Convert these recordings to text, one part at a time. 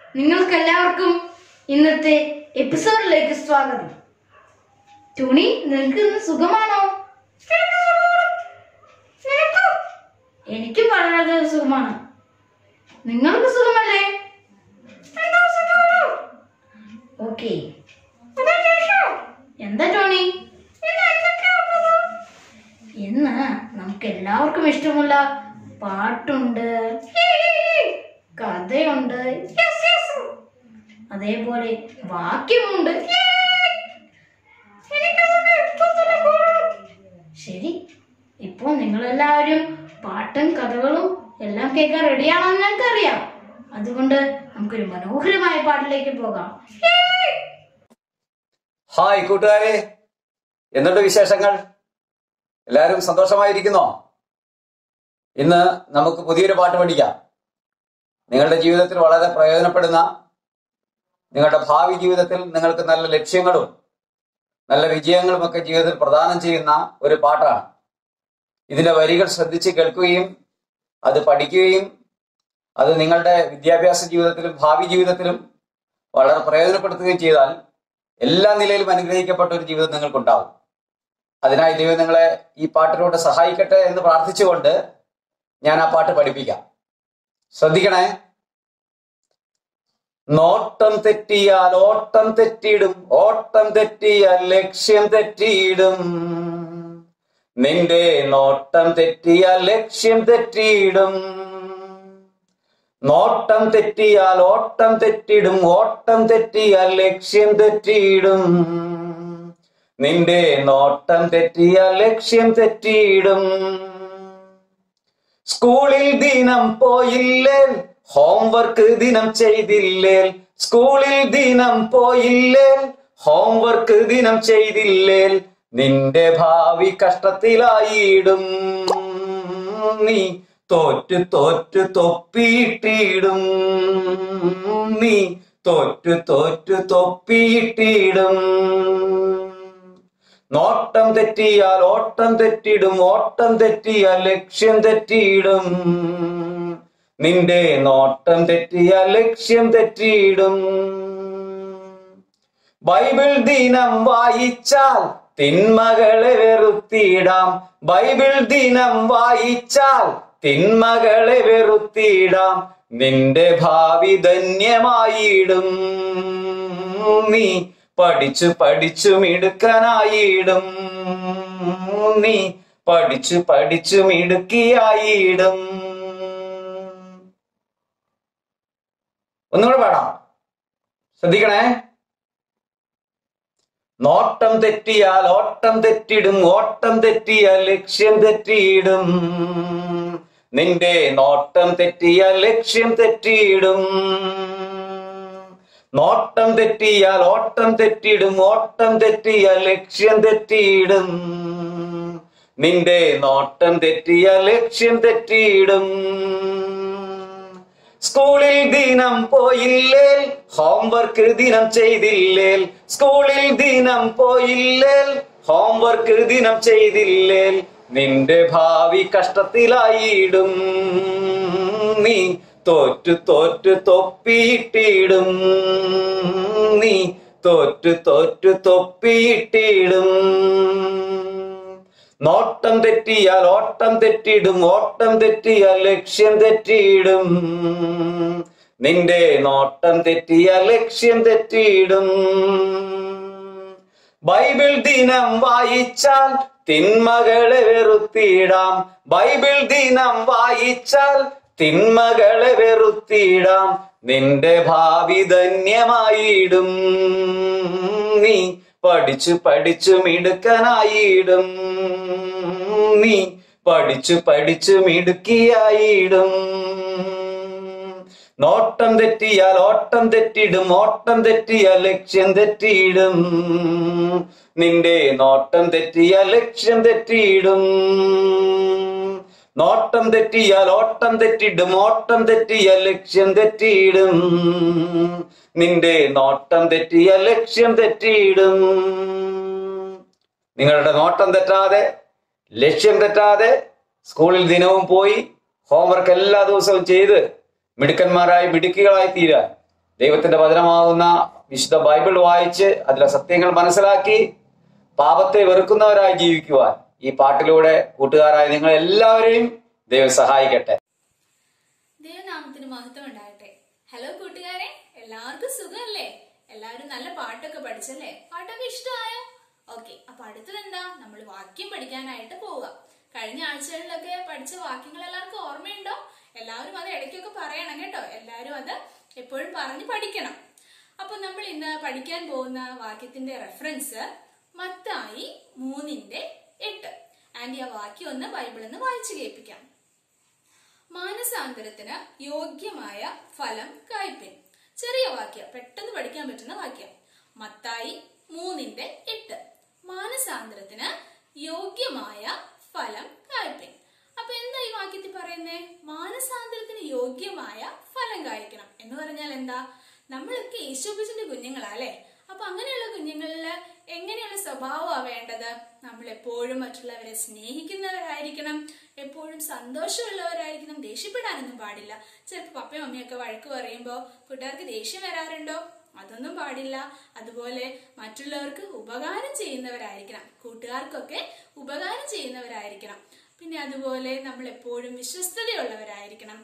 നിങ്ങൾക്ക് എല്ലാവർക്കും ഇന്നത്തെ എപ്പിസോഡിലേക്ക് സ്വാഗതം ടൂണി നിനക്ക് ഇന്ന് സുഖമാണോ എനിക്ക് വളരെ സുഖമാണ് നിങ്ങൾക്ക് സുഖമല്ലേ ഓക്കെ എന്താ ടോണി ഇന്ന് നമുക്ക് എല്ലാവർക്കും ഇഷ്ടമുള്ള പാട്ടുണ്ട് കഥയുണ്ട് അതേപോലെ വാക്യമുണ്ട് ശരി ഇപ്പോൾ നിങ്ങളെല്ലാവരും പാട്ടും കഥകളും എല്ലാം കേൾക്കാൻ റെഡിയാണെന്ന് ഞങ്ങൾക്കറിയാം അതുകൊണ്ട് നമുക്കൊരു മനോഹരമായ പാട്ടിലേക്ക് പോകാം ഹായ് കൂട്ടുകാരെ എന്തുണ്ട് വിശേഷങ്ങൾ എല്ലാവരും സന്തോഷമായിരിക്കുന്നോ ഇന്ന് നമുക്ക് പുതിയൊരു പാട്ട് പഠിക്കാം നിങ്ങളുടെ ജീവിതത്തിൽ വളരെ പ്രയോജനപ്പെടുന്ന നിങ്ങളുടെ ഭാവി ജീവിതത്തിൽ നിങ്ങൾക്ക് നല്ല ലക്ഷ്യങ്ങളും നല്ല വിജയങ്ങളും ഒക്കെ ജീവിതത്തിൽ പ്രദാനം ചെയ്യുന്ന ഒരു പാട്ടാണ് ഇതിന്റെ വരികൾ ശ്രദ്ധിച്ച് കേൾക്കുകയും അത് പഠിക്കുകയും അത് നിങ്ങളുടെ വിദ്യാഭ്യാസ ജീവിതത്തിലും ഭാവി ജീവിതത്തിലും വളരെ പ്രയോജനപ്പെടുത്തുകയും ചെയ്താൽ എല്ലാ നിലയിലും അനുഗ്രഹിക്കപ്പെട്ട ഒരു ജീവിതം നിങ്ങൾക്കുണ്ടാവും അതിനായി ദൈവം നിങ്ങളെ ഈ പാട്ടിലൂടെ സഹായിക്കട്ടെ എന്ന് പ്രാർത്ഥിച്ചുകൊണ്ട് ഞാൻ ആ പാട്ട് പഠിപ്പിക്കാം ശ്രദ്ധിക്കണേ നോട്ടം തെറ്റിയാൽ ഓട്ടം തെറ്റിയിടും ഓട്ടം തെറ്റിയാൽ ലക്ഷ്യം തെറ്റിയിടും നിന്റെ നോട്ടം തെറ്റിയാൽ ലക്ഷ്യം തെറ്റിയിടും നോട്ടം തെറ്റിയാൽ ഓട്ടം തെറ്റിടും ഓട്ടം തെറ്റിയാൽ ലക്ഷ്യം തെറ്റിയിടും നിന്റെ നോട്ടം തെറ്റിയാൽ ലക്ഷ്യം തെറ്റിയിടും സ്കൂളിൽ ദിനം പോയില്ലേ ഹോംവർക്ക് ദിനം ചെയ്തില്ലേ സ്കൂളിൽ ദിനം പോയില്ലേ ഹോംവർക്ക് ദിനം ചെയ്തില്ലേ നിന്റെ ഭാവി കഷ്ടത്തിലായിടും നീ തോറ്റു തോറ്റു തൊപ്പിയിട്ടിടും നീ തോറ്റു തോറ്റു തൊപ്പിയിട്ടിടും നോട്ടം തെറ്റിയാൽ ഓട്ടം തെറ്റിടും ഓട്ടം തെറ്റിയാൽ ലക്ഷ്യം തെറ്റിയിടും നിന്റെ നോട്ടം തെറ്റിയാൽ ലക്ഷ്യം തെറ്റിയിടും ബൈബിൾ ദിനം വായിച്ചാൽ തിന്മകളെ വെറുത്തിടാം ബൈബിൾ ദിനം വായിച്ചാൽ തിന്മകളെ വെറുത്തിടാം നിന്റെ ഭാവി ധന്യമായിടും നീ പഠിച്ചു പഠിച്ചു മിടുക്കനായിടും നീ പഠിച്ചു പഠിച്ചു മിടുക്കിയായിടും ഒന്നുകൂടെ പാടാം ശ്രദ്ധിക്കണേ നോട്ടം തെറ്റിയാൽ ഓട്ടം തെറ്റിടും ഓട്ടം തെറ്റിയാൽ ലക്ഷ്യം തെറ്റിയിടും നിന്റെ നോട്ടം തെറ്റിയാൽ ലക്ഷ്യം തെറ്റിയിടും നോട്ടം തെറ്റിയാൽ ഓട്ടം തെറ്റിടും ഓട്ടം തെറ്റിയാൽ ലക്ഷ്യം തെറ്റിയിടും നിന്റെ നോട്ടം തെറ്റിയാൽ ലക്ഷ്യം തെറ്റിയിടും സ്കൂളിൽ ദിനം പോയില്ലേ ഹോംവർക്ക് ദിനം ചെയ്തില്ലേ സ്കൂളിൽ ദിനം പോയില്ലേ ഹോംവർക്ക് ദിനം ചെയ്തില്ലേ നിന്റെ ഭാവി കഷ്ടത്തിലായിടും നീ തോറ്റു തോറ്റു തൊപ്പിയിട്ടിടും നീ തോറ്റു തോറ്റു തൊപ്പിയിട്ടിടും നോട്ടം തെറ്റിയാൽ ഓട്ടം തെറ്റിടും ഓട്ടം തെറ്റിയാൽ ലക്ഷ്യം തെറ്റിയിടും നിന്റെ നോട്ടം തെറ്റിയാൽ ലക്ഷ്യം തെറ്റിയിടും ബൈബിൾ ദിനം വായിച്ചാൽ തിന്മകളെ വെറുത്തിടാം ബൈബിൾ ദിനം വായിച്ചാൽ തിന്മകളെ വെറുത്തിടാം നിന്റെ ഭാവി ധന്യമായിടും നീ പഠിച്ചു പഠിച്ചു മിടുക്കനായിടും നീ പഠിച്ചു പഠിച്ചു മിടുക്കിയായിടും നോട്ടം തെറ്റിയാൽ ഓട്ടം തെറ്റിടും ഓട്ടം തെറ്റിയാൽ ലക്ഷ്യം തെറ്റിയിടും നിന്റെ നോട്ടം തെറ്റിയാൽ ലക്ഷ്യം തെറ്റിയിടും നോട്ടം തെറ്റിയാൽ ഓട്ടം തെറ്റിടും ഓട്ടം തെറ്റിയാൽ ലക്ഷ്യം തെറ്റിയിടും നിന്റെ നോട്ടം തെറ്റിയാൽ ലക്ഷ്യം തെറ്റിയിടും നിങ്ങളുടെ നോട്ടം തെറ്റാതെ ലക്ഷ്യം തെറ്റാതെ സ്കൂളിൽ ദിനവും പോയി ഹോംവർക്ക് എല്ലാ ദിവസവും ചെയ്ത് മിടുക്കന്മാരായി മിടുക്കികളായി തീരാൻ ദൈവത്തിന്റെ വചനമാകുന്ന വിശുദ്ധ ബൈബിൾ വായിച്ച് അതിലെ സത്യങ്ങൾ മനസ്സിലാക്കി പാപത്തെ വെറുക്കുന്നവരായി ജീവിക്കുവാൻ ഈ പാട്ടിലൂടെ കൂട്ടുകാരായ നിങ്ങൾ എല്ലാവരെയും ദൈവം സഹായിക്കട്ടെ ദൈവനാമത്തിന് മഹത്വം ഉണ്ടാകട്ടെ ഹലോ കൂട്ടുകാരെ എല്ലാവർക്കും സുഖമല്ലേ എല്ലാവരും നല്ല പാട്ടൊക്കെ പഠിച്ചല്ലേ പാട്ടൊക്കെ ഇഷ്ടമായോ ഓക്കെ അപ്പൊ അടുത്തത് എന്താ നമ്മൾ വാക്യം പഠിക്കാനായിട്ട് പോവുക കഴിഞ്ഞ ആഴ്ചകളിലൊക്കെ പഠിച്ച വാക്യങ്ങൾ എല്ലാവർക്കും ഓർമ്മയുണ്ടോ എല്ലാവരും അത് ഇടയ്ക്കൊക്കെ പറയണം കേട്ടോ എല്ലാവരും അത് എപ്പോഴും പറഞ്ഞ് പഠിക്കണം അപ്പൊ നമ്മൾ ഇന്ന് പഠിക്കാൻ പോകുന്ന വാക്യത്തിന്റെ റെഫറൻസ് മത്തായി മൂന്നിന്റെ എട്ട് ആൻഡ് ആ വാക്യം ഒന്ന് ബൈബിളിൽ നിന്ന് വായിച്ചു കേൾപ്പിക്കാം മാനസാന്തരത്തിന് യോഗ്യമായ ഫലം കായ്പിൻ ചെറിയ വാക്യം പെട്ടെന്ന് പഠിക്കാൻ പറ്റുന്ന വാക്യം മത്തായി മൂന്നിന്റെ എട്ട് മാനസാന്തരത്തിന് യോഗ്യമായ ഫലം കായ്പിൻ അപ്പൊ എന്താ ഈ വാക്യത്തിൽ പറയുന്നേ മാനസാന്തരത്തിന് യോഗ്യമായ ഫലം കായ്ക്കണം എന്ന് പറഞ്ഞാൽ എന്താ നമ്മളൊക്കെ യേശോബിച്ചിന്റെ കുഞ്ഞുങ്ങളാ അല്ലെ അപ്പൊ അങ്ങനെയുള്ള കുഞ്ഞുങ്ങളില് എങ്ങനെയുള്ള സ്വഭാവമാണ് വേണ്ടത് നമ്മൾ എപ്പോഴും മറ്റുള്ളവരെ സ്നേഹിക്കുന്നവരായിരിക്കണം എപ്പോഴും സന്തോഷമുള്ളവരായിരിക്കണം ദേഷ്യപ്പെടാനൊന്നും പാടില്ല ചിലപ്പോൾ പപ്പയും മമ്മിയൊക്കെ വഴക്ക് പറയുമ്പോൾ കൂട്ടുകാർക്ക് ദേഷ്യം വരാറുണ്ടോ അതൊന്നും പാടില്ല അതുപോലെ മറ്റുള്ളവർക്ക് ഉപകാരം ചെയ്യുന്നവരായിരിക്കണം കൂട്ടുകാർക്കൊക്കെ ഉപകാരം ചെയ്യുന്നവരായിരിക്കണം പിന്നെ അതുപോലെ നമ്മൾ എപ്പോഴും വിശ്വസ്തതയുള്ളവരായിരിക്കണം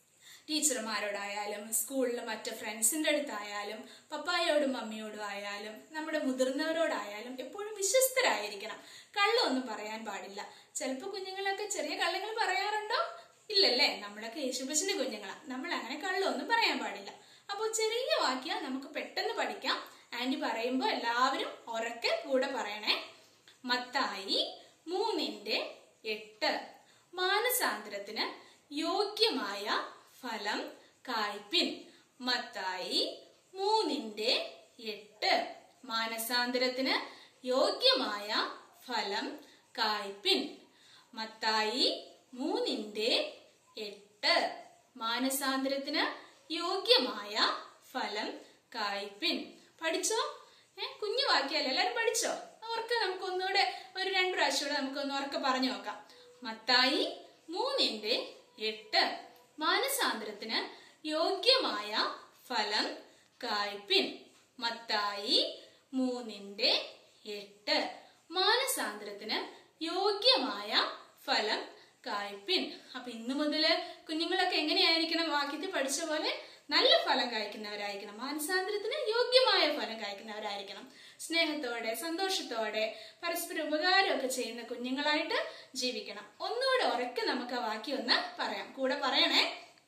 ടീച്ചർമാരോടായാലും സ്കൂളിൽ മറ്റ് ഫ്രണ്ട്സിന്റെ അടുത്തായാലും പപ്പായോടും മമ്മിയോടും ആയാലും നമ്മുടെ മുതിർന്നവരോടായാലും എപ്പോഴും വിശ്വസ്തരായിരിക്കണം കള്ളൊന്നും പറയാൻ പാടില്ല ചിലപ്പോൾ കുഞ്ഞുങ്ങളൊക്കെ ചെറിയ കള്ളങ്ങൾ പറയാറുണ്ടോ ഇല്ലല്ലേ നമ്മളൊക്കെ യേശുബസിന്റെ കുഞ്ഞുങ്ങളാ നമ്മൾ അങ്ങനെ കള്ളൊന്നും പറയാൻ പാടില്ല അപ്പോൾ ചെറിയ വാക്യം നമുക്ക് പെട്ടെന്ന് പഠിക്കാം ആന്റി പറയുമ്പോൾ എല്ലാവരും ഉറക്കെ കൂടെ പറയണേ മത്തായി മൂന്നിന്റെ എട്ട് മാനസാന്തരത്തിന് യോഗ്യമായ ഫലം കായ്പിൻ മത്തായി മൂന്നിന്റെ എട്ട് മാനസാന്തരത്തിന് യോഗ്യമായ ഫലം കായ്പിൻ മത്തായി മൂന്നിന്റെ എട്ട് മാനസാന്തരത്തിന് യോഗ്യമായ ഫലം കായ്പിൻ പഠിച്ചോ ഏ കുഞ്ഞു വാക്യല്ലേ എല്ലാരും പഠിച്ചോ ഓർക്ക നമുക്ക് ഒന്നുകൂടെ ഒരു രണ്ടു പ്രാവശ്യം കൂടെ നമുക്കൊന്ന് ഉറക്കെ പറഞ്ഞു നോക്കാം മത്തായി മൂന്നിന്റെ എട്ട് മാനസാന്തരത്തിന് യോഗ്യമായ ഫലം കായ്പിൻ മത്തായി മൂന്നിന്റെ എട്ട് മാനസാന്തരത്തിന് യോഗ്യമായ ഫലം കായ്പിൻ അപ്പൊ ഇന്നു മുതല് കുഞ്ഞുങ്ങളൊക്കെ എങ്ങനെയായിരിക്കണം വാക്യത്തിൽ പഠിച്ച പോലെ നല്ല ഫലം കായ്ക്കുന്നവരായിരിക്കണം മാനസാന്തരത്തിന് യോഗ്യമായ ഫലം കായ്ക്കുന്നവരായിരിക്കണം സ്നേഹത്തോടെ സന്തോഷത്തോടെ പരസ്പര ഉപകാരമൊക്കെ ചെയ്യുന്ന കുഞ്ഞുങ്ങളായിട്ട് ജീവിക്കണം ഒന്നുകൂടെ ഉറക്കെ നമുക്ക് ആ വാക്യം ഒന്ന് പറയാം കൂടെ പറയണേ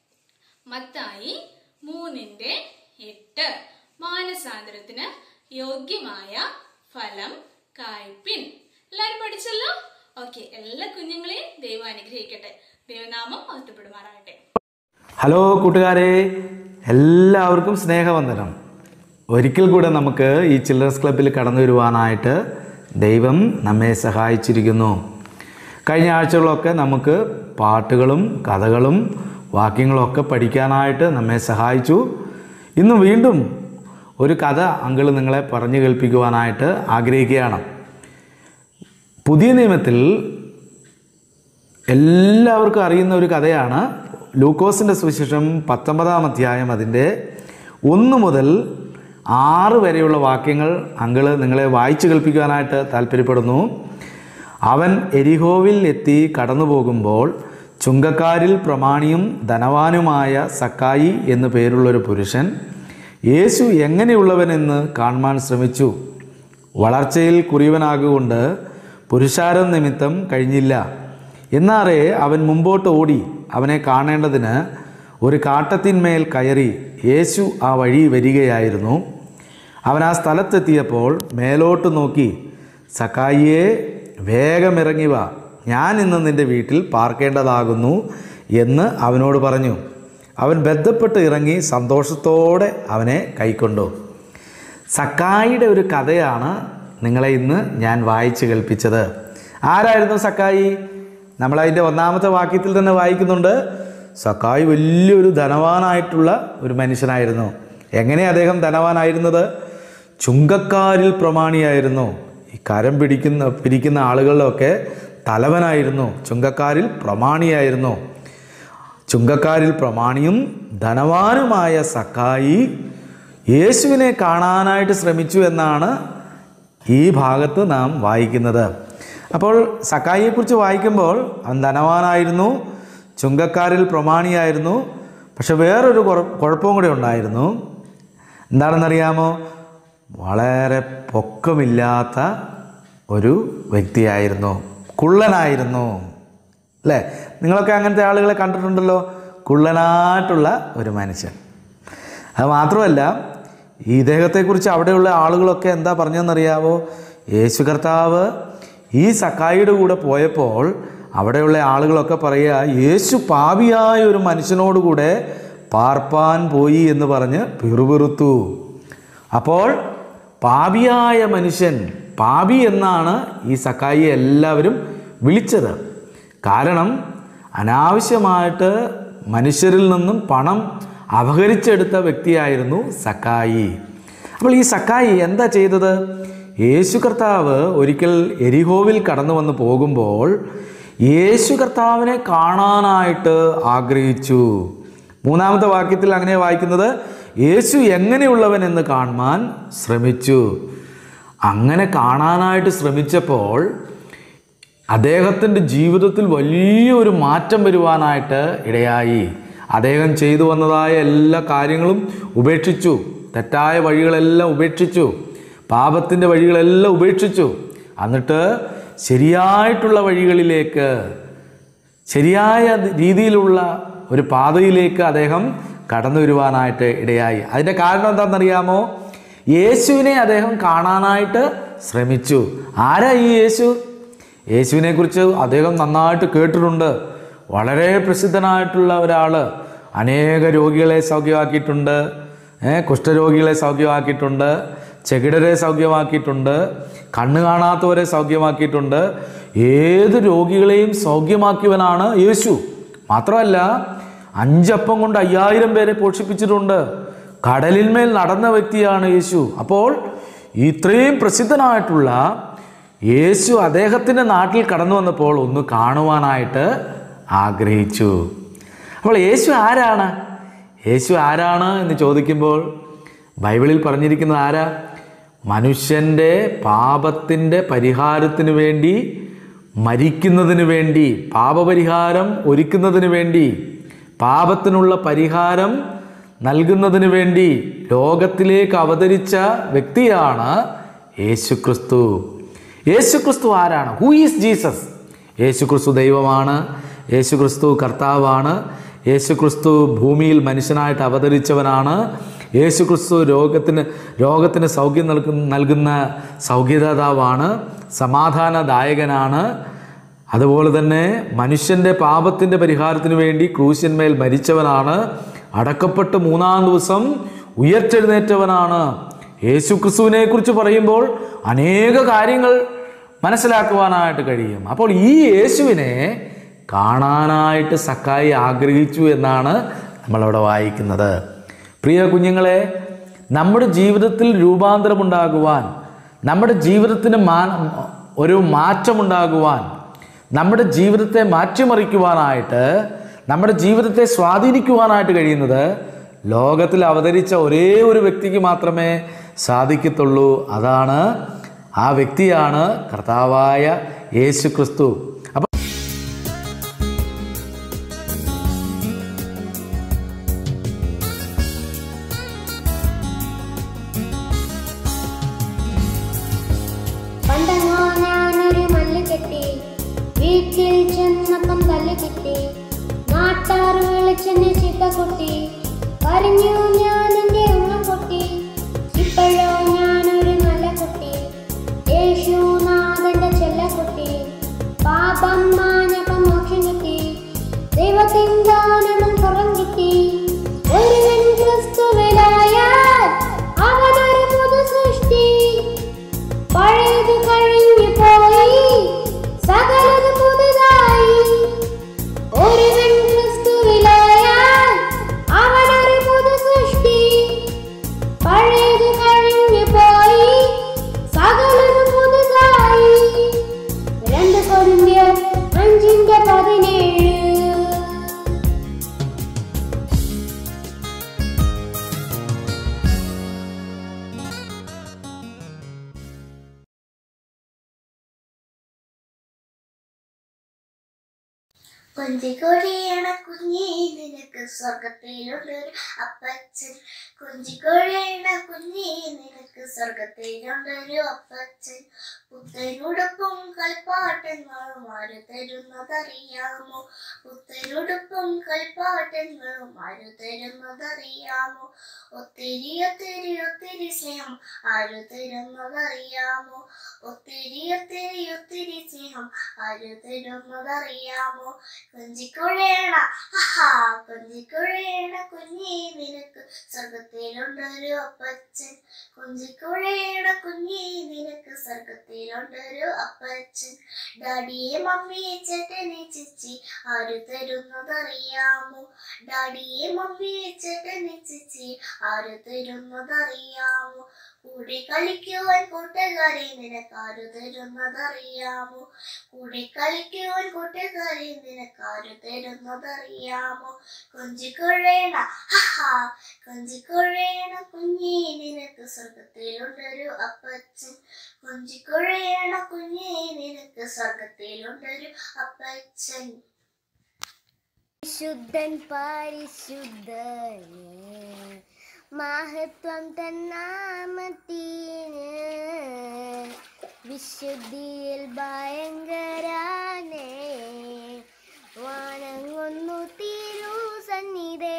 മത്തായി മൂന്നിന്റെ എട്ട് മാനസാന്തരത്തിന് യോഗ്യമായ ഫലം കായ്പിൻ എല്ലാരും പഠിച്ചല്ലോ ഓക്കെ എല്ലാ കുഞ്ഞുങ്ങളെയും ദൈവം അനുഗ്രഹിക്കട്ടെ ദൈവനാമം മഹത്വപ്പെടുമാറാകട്ടെ ഹലോ കൂട്ടുകാരെ എല്ലാവർക്കും സ്നേഹവന്ദനം ഒരിക്കൽ കൂടെ നമുക്ക് ഈ ചിൽഡ്രൻസ് ക്ലബ്ബിൽ കടന്നു വരുവാനായിട്ട് ദൈവം നമ്മെ സഹായിച്ചിരിക്കുന്നു കഴിഞ്ഞ ആഴ്ചകളൊക്കെ നമുക്ക് പാട്ടുകളും കഥകളും വാക്യങ്ങളൊക്കെ പഠിക്കാനായിട്ട് നമ്മെ സഹായിച്ചു ഇന്ന് വീണ്ടും ഒരു കഥ അങ്കിൾ നിങ്ങളെ പറഞ്ഞു കേൾപ്പിക്കുവാനായിട്ട് ആഗ്രഹിക്കുകയാണ് പുതിയ നിയമത്തിൽ എല്ലാവർക്കും അറിയുന്ന ഒരു കഥയാണ് ലൂക്കോസിൻ്റെ സുവിശേഷം പത്തൊമ്പതാം അധ്യായം അതിൻ്റെ ഒന്ന് മുതൽ ആറ് വരെയുള്ള വാക്യങ്ങൾ അങ്കിള് നിങ്ങളെ വായിച്ചു കേൾപ്പിക്കാനായിട്ട് താല്പര്യപ്പെടുന്നു അവൻ എരിഹോവിൽ എത്തി കടന്നു പോകുമ്പോൾ ചുങ്കക്കാരിൽ പ്രമാണിയും ധനവാനുമായ സക്കായി എന്നു പേരുള്ളൊരു പുരുഷൻ യേശു എങ്ങനെയുള്ളവനെന്ന് കാണുവാൻ ശ്രമിച്ചു വളർച്ചയിൽ കുറിയവനാകൊണ്ട് പുരുഷാരം നിമിത്തം കഴിഞ്ഞില്ല എന്നാറേ അവൻ മുമ്പോട്ട് ഓടി അവനെ കാണേണ്ടതിന് ഒരു കാട്ടത്തിന്മേൽ കയറി യേശു ആ വഴി വരികയായിരുന്നു അവൻ ആ സ്ഥലത്തെത്തിയപ്പോൾ മേലോട്ട് നോക്കി സക്കായിയെ വേഗം ഇറങ്ങി വാ ഞാൻ ഇന്ന് നിൻ്റെ വീട്ടിൽ പാർക്കേണ്ടതാകുന്നു എന്ന് അവനോട് പറഞ്ഞു അവൻ ബന്ധപ്പെട്ട് ഇറങ്ങി സന്തോഷത്തോടെ അവനെ കൈക്കൊണ്ടു സക്കായിയുടെ ഒരു കഥയാണ് നിങ്ങളെ ഇന്ന് ഞാൻ വായിച്ച് കേൾപ്പിച്ചത് ആരായിരുന്നു സക്കായി നമ്മളതിൻ്റെ ഒന്നാമത്തെ വാക്യത്തിൽ തന്നെ വായിക്കുന്നുണ്ട് സക്കായി വലിയൊരു ധനവാനായിട്ടുള്ള ഒരു മനുഷ്യനായിരുന്നു എങ്ങനെ അദ്ദേഹം ധനവാനായിരുന്നത് ചുങ്കക്കാരിൽ പ്രമാണിയായിരുന്നു ഈ കരം പിടിക്കുന്ന പിരിക്കുന്ന ആളുകളിലൊക്കെ തലവനായിരുന്നു ചുങ്കക്കാരിൽ പ്രമാണിയായിരുന്നു ചുങ്കക്കാരിൽ പ്രമാണിയും ധനവാനുമായ സക്കായി യേശുവിനെ കാണാനായിട്ട് ശ്രമിച്ചു എന്നാണ് ഈ ഭാഗത്ത് നാം വായിക്കുന്നത് അപ്പോൾ സക്കായിയെക്കുറിച്ച് വായിക്കുമ്പോൾ അവൻ ധനവാനായിരുന്നു ചുങ്കക്കാരിൽ പ്രമാണിയായിരുന്നു പക്ഷെ വേറൊരു കുഴ- കുഴപ്പവും കൂടി ഉണ്ടായിരുന്നു എന്താണെന്നറിയാമോ വളരെ പൊക്കമില്ലാത്ത ഒരു വ്യക്തിയായിരുന്നു കുള്ളനായിരുന്നു അല്ലേ നിങ്ങളൊക്കെ അങ്ങനത്തെ ആളുകളെ കണ്ടിട്ടുണ്ടല്ലോ കുള്ളനായിട്ടുള്ള ഒരു മനുഷ്യൻ അത് മാത്രമല്ല ഈ ഇദ്ദേഹത്തെക്കുറിച്ച് അവിടെയുള്ള ആളുകളൊക്കെ എന്താ പറഞ്ഞതെന്നറിയാവോ യേശു കർത്താവ് ഈ സക്കായിയുടെ കൂടെ പോയപ്പോൾ അവിടെയുള്ള ആളുകളൊക്കെ പറയുക യേശു പാപിയായ ഒരു മനുഷ്യനോടുകൂടെ പാർപ്പാൻ പോയി എന്ന് പറഞ്ഞ് പിറുപിറുത്തു അപ്പോൾ പാപിയായ മനുഷ്യൻ പാപി എന്നാണ് ഈ സക്കായിയെ എല്ലാവരും വിളിച്ചത് കാരണം അനാവശ്യമായിട്ട് മനുഷ്യരിൽ നിന്നും പണം അപഹരിച്ചെടുത്ത വ്യക്തിയായിരുന്നു സക്കായി അപ്പോൾ ഈ സക്കായി എന്താ ചെയ്തത് യേശു കർത്താവ് ഒരിക്കൽ എരിഹോവിൽ കടന്നു വന്ന് പോകുമ്പോൾ യേശു കർത്താവിനെ കാണാനായിട്ട് ആഗ്രഹിച്ചു മൂന്നാമത്തെ വാക്യത്തിൽ അങ്ങനെ വായിക്കുന്നത് യേശു എങ്ങനെയുള്ളവൻ എന്ന് കാണുവാൻ ശ്രമിച്ചു അങ്ങനെ കാണാനായിട്ട് ശ്രമിച്ചപ്പോൾ അദ്ദേഹത്തിൻ്റെ ജീവിതത്തിൽ വലിയൊരു മാറ്റം വരുവാനായിട്ട് ഇടയായി അദ്ദേഹം ചെയ്തു വന്നതായ എല്ലാ കാര്യങ്ങളും ഉപേക്ഷിച്ചു തെറ്റായ വഴികളെല്ലാം ഉപേക്ഷിച്ചു പാപത്തിൻ്റെ വഴികളെല്ലാം ഉപേക്ഷിച്ചു എന്നിട്ട് ശരിയായിട്ടുള്ള വഴികളിലേക്ക് ശരിയായ രീതിയിലുള്ള ഒരു പാതയിലേക്ക് അദ്ദേഹം കടന്നു വരുവാനായിട്ട് ഇടയായി അതിൻ്റെ കാരണം എന്താണെന്നറിയാമോ യേശുവിനെ അദ്ദേഹം കാണാനായിട്ട് ശ്രമിച്ചു ആരാ ഈ യേശു യേശുവിനെ കുറിച്ച് അദ്ദേഹം നന്നായിട്ട് കേട്ടിട്ടുണ്ട് വളരെ പ്രസിദ്ധനായിട്ടുള്ള ഒരാൾ അനേക രോഗികളെ സൗഖ്യമാക്കിയിട്ടുണ്ട് ഏ, കുഷ്ഠരോഗികളെ സൗഖ്യമാക്കിയിട്ടുണ്ട് ചെകിടരെ സൗഖ്യമാക്കിയിട്ടുണ്ട് കണ്ണ് കാണാത്തവരെ സൗഖ്യമാക്കിയിട്ടുണ്ട് ഏത് രോഗികളെയും സൗഖ്യമാക്കിയവനാണ് യേശു മാത്രമല്ല അഞ്ചപ്പം കൊണ്ട് അയ്യായിരം പേരെ പോഷിപ്പിച്ചിട്ടുണ്ട് കടലിന്മേൽ നടന്ന വ്യക്തിയാണ് യേശു അപ്പോൾ ഇത്രയും പ്രസിദ്ധനായിട്ടുള്ള യേശു അദ്ദേഹത്തിൻ്റെ നാട്ടിൽ കടന്നു വന്നപ്പോൾ ഒന്ന് കാണുവാനായിട്ട് ആഗ്രഹിച്ചു അപ്പോൾ യേശു ആരാണ് യേശു ആരാണ് എന്ന് ചോദിക്കുമ്പോൾ ബൈബിളിൽ പറഞ്ഞിരിക്കുന്നത് ആരാ മനുഷ്യൻ്റെ പാപത്തിൻ്റെ പരിഹാരത്തിന് വേണ്ടി മരിക്കുന്നതിന് വേണ്ടി പാപപരിഹാരം ഒരുക്കുന്നതിന് വേണ്ടി പാപത്തിനുള്ള പരിഹാരം നൽകുന്നതിന് വേണ്ടി ലോകത്തിലേക്ക് അവതരിച്ച വ്യക്തിയാണ് യേശുക്രിസ്തു യേശുക്രിസ്തു ആരാണ് ഹൂ ഈസ് ജീസസ് യേശുക്രിസ്തു ദൈവമാണ് യേശുക്രിസ്തു കർത്താവാണ് യേശുക്രിസ്തു ഭൂമിയിൽ മനുഷ്യനായിട്ട് അവതരിച്ചവനാണ് യേശുക്രിസ്തു രോഗത്തിന് രോഗത്തിന് സൗഖ്യം നൽകുന്ന നൽകുന്ന സൗഖ്യദാതാവാണ് സമാധാനദായകനാണ് അതുപോലെ തന്നെ മനുഷ്യൻ്റെ പാപത്തിൻ്റെ പരിഹാരത്തിന് വേണ്ടി ക്രൂശന്മേൽ മരിച്ചവനാണ് അടക്കപ്പെട്ട് മൂന്നാം ദിവസം ഉയർത്തെഴുന്നേറ്റവനാണ് യേശു ക്രിസ്തുവിനെ കുറിച്ച് പറയുമ്പോൾ അനേക കാര്യങ്ങൾ മനസ്സിലാക്കുവാനായിട്ട് കഴിയും അപ്പോൾ ഈ യേശുവിനെ കാണാനായിട്ട് സക്കായി ആഗ്രഹിച്ചു എന്നാണ് നമ്മളവിടെ വായിക്കുന്നത് പ്രിയ കുഞ്ഞുങ്ങളെ നമ്മുടെ ജീവിതത്തിൽ രൂപാന്തരമുണ്ടാകുവാൻ നമ്മുടെ ജീവിതത്തിന് മാ ഒരു മാറ്റമുണ്ടാകുവാൻ നമ്മുടെ ജീവിതത്തെ മാറ്റിമറിക്കുവാനായിട്ട് നമ്മുടെ ജീവിതത്തെ സ്വാധീനിക്കുവാനായിട്ട് കഴിയുന്നത് ലോകത്തിൽ അവതരിച്ച ഒരേ ഒരു വ്യക്തിക്ക് മാത്രമേ സാധിക്കത്തുള്ളൂ അതാണ് ആ വ്യക്തിയാണ് കർത്താവായ യേശു ക്രിസ്തു അപ്പം പണ്ടെങ്ങോ ഞാനൊരു മല്ല് കെട്ടി വീട്ടിൽ ചെന്നപ്പം തല്ല് കിട്ടി നാട്ടാർ വിളിച്ചെന്നെ ചീത്ത കൊട്ടി പറഞ്ഞു ഞാൻ എന്റെ ഉള്ളം പൊട്ടി ഇപ്പോഴോ ഞാനൊരു നല്ല കുട്ടി യേശുനാഥന്റെ ചെല്ലക്കുട്ടി പാപം മാഞ്ഞപ്പം മോക്ഷം കിട്ടി ദൈവത്തിൻ ദാനവും പുറം കിട്ടി ഒരുവൻ ക്രിസ്തുവിലായാൽ അവനൊരു പുതു സൃഷ്ടി പഴയത് കഴിഞ്ഞു പോയി സകലത് പുതുതായി ഒരുവൻ ക്രിസ്തുവിലായാൽ കൊഞ്ചിക്കൊഴിയണ കുഞ്ഞി നിനക്ക് സ്വർഗത്തിലുണ്ടൊരു അപ്പച്ചൻ കൊഞ്ചിക്കൊഴിയണ കുഞ്ഞി നിനക്ക് സ്വർഗത്തിലുണ്ടൊരു അപ്പച്ചൻ പുത്തനുടുപ്പും കളിപ്പാട്ടങ്ങളും ആര് തരുന്നതറിയാമോ പുത്തനുടുപ്പും കളിപ്പാട്ടങ്ങളും ആര് തരുന്നതറിയാമോ ഒത്തിരി ഒത്തിരി ഒത്തിരി സ്നേഹം ആര് തരുന്നതറിയാമോ ഒത്തിരി ഒത്തിരി ഒത്തിരി സ്നേഹം ആര് തരുന്നതറിയാമോ കൊഞ്ചിക്കുഴയണ ആഹാ കൊഞ്ചിക്കുഴയണ കുഞ്ഞി നിനക്ക് സ്വർഗത്തിലുണ്ടൊരു അപ്പച്ചൻ കൊഞ്ചിക്കുഴയണ കുഞ്ഞി നിനക്ക് സ്വർഗത്തിലുണ്ടൊരു അപ്പച്ചൻ ഡാഡിയെ മമ്മിയെ ചേട്ടനെ ചിച്ചി ആര് തരുന്നതറിയാമോ ഡാഡിയെ മമ്മിയെ ചേട്ടനെ ചിച്ചി ആര് തരുന്നതറിയാമോ കൂടെ കളിക്കുവാൻ കൂട്ടുകാരെ നിനക്കാര് തരുന്നതറിയാമോ കൂടെ കളിക്കുവാൻ കൂട്ടുകാരെ നിനക്കാര് തരുന്നതറിയാമോ കൊഞ്ചിക്കുഴയണ ഹഹാ കൊഞ്ചിക്കുഴയണ കുഞ്ഞി നിനക്ക് സ്വർഗത്തിലുണ്ടൊരു അപ്പച്ചൻ കൊഞ്ചിക്കുഴയണ കുഞ്ഞി നിനക്ക് സ്വർഗത്തിലുണ്ടൊരു അപ്പച്ചൻ ശുദ്ധൻ പരിശുദ്ധൻ മഹത്വം തന്നാമത്തിന് വിശുദ്ധിയിൽ ഭയങ്കരാനേ വണങ്ങുന്നു തിരു സന്നിധേ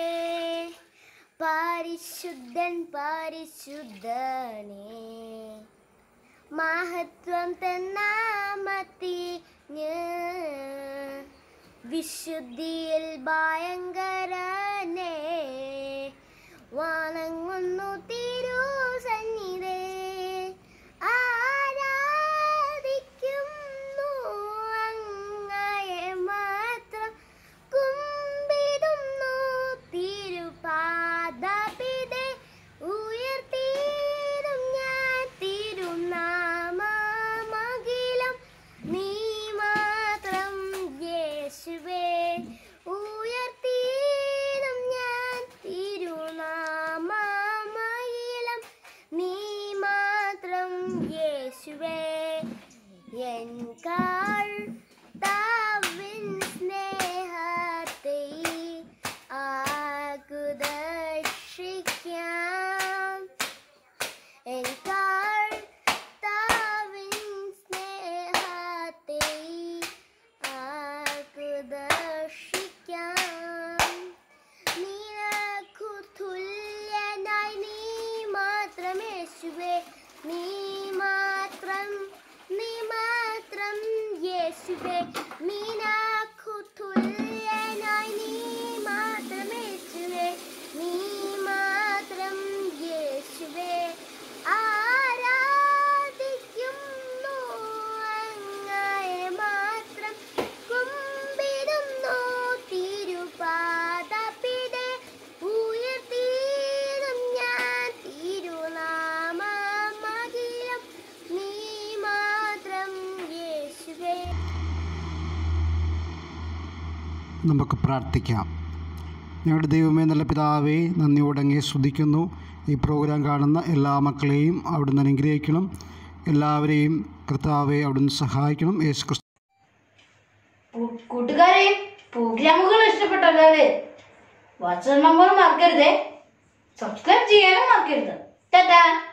പരിശുദ്ധൻ പരിശുദ്ധനേ മഹത്വം തന്നാമത്തിന് വിശുദ്ധിയിൽ ഭയങ്കരനെ വണങ്ങുന്നു തിരു സന്നിധേ ആരാധിക്കുന്നു അങ്ങയെ മാത്രം കുമ്പിടുന്നു തിരുപാദപിതേ ഉയർത്തിയിടും ഞാൻ തിരുനാമമകിലം നീ മാത്രം യേശുവേ ഉയർത്തിയിടും ഞാൻ തിരുനാമമകിലം നീ മാത്രം യേശുവേ എൻ കർത്താവിൻ സ്നേഹത്തെ ആകുദർശിക്കാം എൻ കർത്താവിൻ സ്നേഹത്തെ ആകുദർശിക്കാം നിനക്കു തുല്യനായി നീ മാത്രം യേശുവേ നീ മാത്രം നീ മാത്രം യേശുവേ നിനക്കു തുല്യനായി നീ മാത്രം യേശുവേ നീ മാത്രം യേശുവേ ആരാധിക്കുന്നു അങ്ങയെ മാത്രം കുമ്പിടുന്നു തിരുപാദപിതേ ഉയർത്തിയിടും ഞാൻ തിരുനാമമകിലം നീ മാത്രം യേശുവേ നമുക്ക് പ്രാർത്ഥിക്കാം ഞങ്ങളുടെ ദൈവമേ നല്ല പിതാവേ നന്ദിയോടെ അങ്ങേ സ്തുതിക്കുന്നു ഈ പ്രോഗ്രാം കാണുന്ന എല്ലാ മക്കളെയും അവിടുന്ന് അനുഗ്രഹിക്കണം എല്ലാവരെയും കർത്താവെ അവിടുന്ന് സഹായിക്കണം യേശു ക്രിസ്തു കൂ- കൂട്ടുകാരെ പ്രോഗ്രാമുകൾ ഇഷ്ടപ്പെട്ടല്ലോ അല്ലേ വാട്സ്ആപ്പ് നമ്പർ മറക്കരുതേ സബ്സ്ക്രൈബ് ചെയ്യാനും മറക്കരുത് ടാറ്റാ